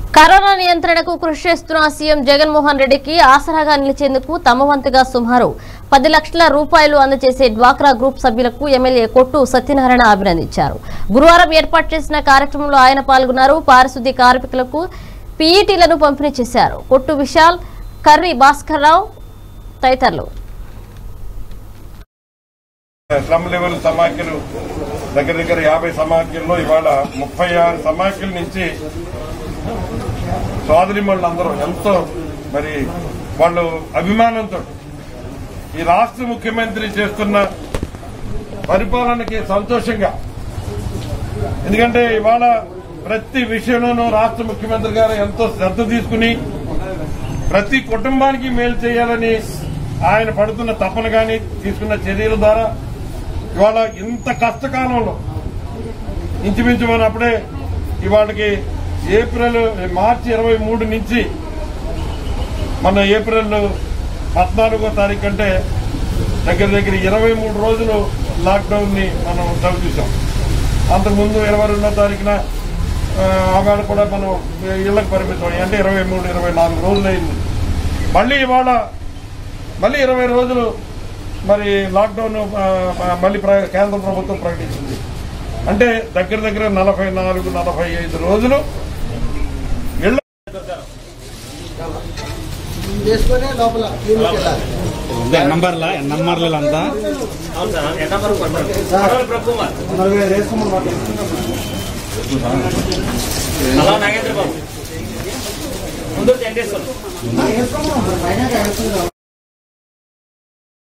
Corona నియంత్రణకు కృషి చేస్తున్న సీఎం జగన్మోహన్ రెడ్డికి ఆసరాగా నిలిచేందుకు తమ వంతుగా సుమారు పది లక్షల రూపాయలు అందజేసే డ్వాక్రా గ్రూప్ సభ్యులకు ఎమ్మెల్యే కొట్టు సత్యనారాయణ అభినందించారు గురువారం ఏర్పాటు చేసిన కార్యక్రమంలో ఆయన పాల్గొన్నారు పారిశుద్ధ్య కార్మికులకు పీఈటీలను పంపిణీ చేశారు కొట్టు విశాల్ కర్రి భాస్కర్ రావు తదితరులు స్లమ్ లెవెల్ సమాఖ్యలు దగ్గర దగ్గర యాభై సమాఖ్యల్లో ఇవాళ ముప్పై ఆరు సమాఖ్యల నుంచి సోదరి అందరూ ఎంతో మరి వాళ్ళు అభిమానంతో ఈ రాష్ట్ర ముఖ్యమంత్రి చేస్తున్న పరిపాలనకి సంతోషంగా ఎందుకంటే ఇవాళ ప్రతి విషయంలోనూ రాష్ట్ర ముఖ్యమంత్రి గారు ఎంతో శ్రద్ధ తీసుకుని ప్రతి కుటుంబానికి మేలు చేయాలని ఆయన పడుతున్న తపన గాని తీసుకున్న చర్యల ద్వారా ఇవాళ ఇంత కష్టకాలంలో ఇంచుమించు మనం అప్పుడే ఇవాళకి ఏప్రిల్ మార్చి ఇరవై మూడు నుంచి మన ఏప్రిల్ పద్నాలుగో తారీఖు అంటే దగ్గర దగ్గర ఇరవై మూడు రోజులు లాక్డౌన్ ని మనం చవి చూసాం అంతకుముందు ఇరవై రెండో తారీఖున ఆ, ఆవేళ కూడా మనం ఇళ్లకు పరిమితం అయ్యాం. అంటే ఇరవై మూడు ఇరవై నాలుగు రోజులు అయింది మళ్ళీ ఇవాళ మళ్ళీ ఇరవై రోజులు మరి లాక్డౌన్ ఆ, మళ్ళీ ప్ర- కేంద్ర ప్రభుత్వం ప్రకటించింది అంటే దగ్గర దగ్గర నలభై నాలుగు నలభై ఐదు రోజులు ఇళ్ల చేసుకొని లోపల క్లినిక్ వెళ్ళాలి నంబర్లా నంబర్లు అంతా అవును సార్ ఎంత వరకు పడతారు ప్రభుత్వం నలభై ఐదు వేసుకోమని మాట్లాడుతున్నాం అలా నాగేంద్ర బాబు ముందు టెన్ డేస్ వేసుకోమని పైన వేసుకుందాం